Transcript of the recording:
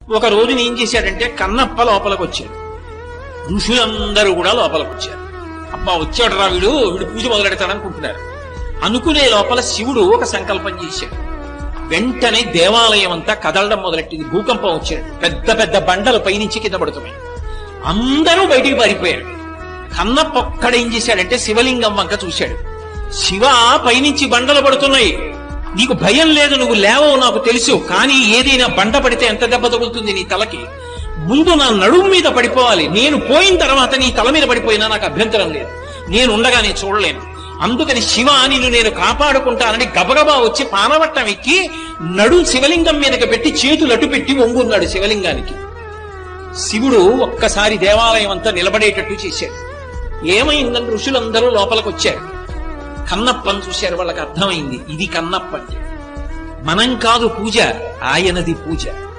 ఒక రోజున ఏం చేశాడంటే కన్నప్ప లోపలికి వచ్చాడు ఋషులందరూ కూడా లోపలికి వచ్చారు అబ్బా వచ్చాడు రా వీడు వీడు పూజ మొదలెడతాడనుకుంటున్నారు అనుకునే లోపల శివుడు ఒక సంకల్పం చేశాడు వెంటనే దేవాలయం అంతా కదలడం మొదలెట్టింది భూకంపం వచ్చాడు పెద్ద పెద్ద బండలు పైనుంచి కింద పడుతున్నాయి అందరూ బయటికి పారిపోయారు కన్నప్ప ఒక్కడేం చేశాడంటే శివలింగం వంక చూశాడు శివ పైనుంచి బండలు పడుతున్నాయి నీకు భయం లేదు నువ్వు లేవవు నాకు తెలుసు కానీ ఏదైనా బండ పడితే ఎంత దెబ్బ తగులుతుంది నీ తలకి ముందు నా నడుము మీద పడిపోవాలి నేను పోయిన తర్వాత నీ తల మీద పడిపోయినా నాకు అభ్యంతరం లేదు నేను ఉండగా నేను చూడలేను అందుకని శివ నిన్ను నేను కాపాడుకుంటానని గబగబా వచ్చి పానవట్టం ఎక్కి నడు శివలింగం మీదకి పెట్టి చేతులు అటు పెట్టి వంగున్నాడు శివలింగానికి శివుడు ఒక్కసారి దేవాలయం అంతా నిలబడేటట్టు చేశాడు ఏమైందని ఋషులందరూ లోపలికి వచ్చారు కన్నప్పని చూశారు వాళ్ళకి అర్థమైంది ఇది కన్నప్ప అంటే మనం కాదు పూజ ఆయనది పూజ